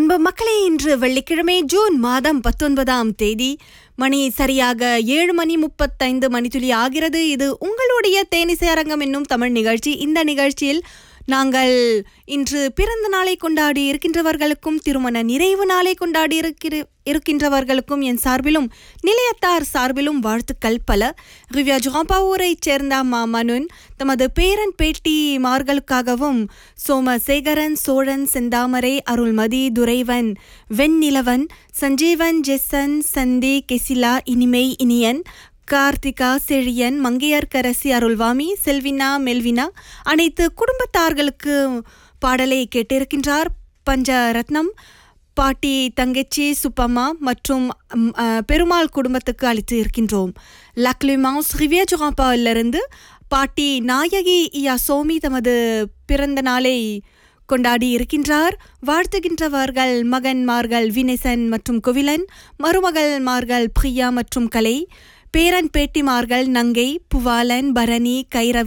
அன்பு மக்களே இன்று வெள்ளிக்கிழமை ஜூன் மாதம் பத்தொன்பதாம் தேதி மணி சரியாக ஏழு மணி முப்பத்தைந்து மணித்துளி ஆகிறது இது உங்களுடைய தேனிசை அரங்கம் என்னும் தமிழ் நிகழ்ச்சி இந்த நிகழ்ச்சியில் நாங்கள் இன்று பிறந்த நாளை கொண்டாடி இருக்கின்றவர்களுக்கும் திருமண நிறைவு நாளை கொண்டாடி இருக்கிற இருக்கின்றவர்களுக்கும் என் சார்பிலும் நிலையத்தார் சார்பிலும் வாழ்த்துக்கள் பல ரிவ்யா ஜாம்பாவூரைச் சேர்ந்த மா மனுன் தமது பேரன் பேட்டிமார்களுக்காகவும் சோமசேகரன் சோழன் செந்தாமரை அருள்மதி துரைவன் வெண்ணிலவன் சஞ்சீவன் ஜெசன் சந்தி கெசிலா இனிமை இனியன் கார்த்திகா செழியன் மங்கையர்க்கரசி அருள்வாமி செல்வினா மெல்வினா அனைத்து குடும்பத்தார்களுக்கு பாடலை கேட்டிருக்கின்றார் பஞ்சரத்னம் பாட்டி தங்கச்சி சுப்பம்மா மற்றும் ம், அ, பெருமாள் குடும்பத்துக்கு அளித்து இருக்கின்றோம் லக்லிமாஸ் ரிவியஜுகாப்பாவிலிருந்து பாட்டி நாயகி இயா சோமி தமது பிறந்த நாளை கொண்டாடி இருக்கின்றார் வாழ்த்துகின்றவர்கள் மகன்மார்கள் வினேசன் மற்றும் குவிலன் மருமகள்மார்கள் பிரியா மற்றும் கலை பேரன் பேட்டிமார்கள் நங்கை புவாலன் பரணி கைரவி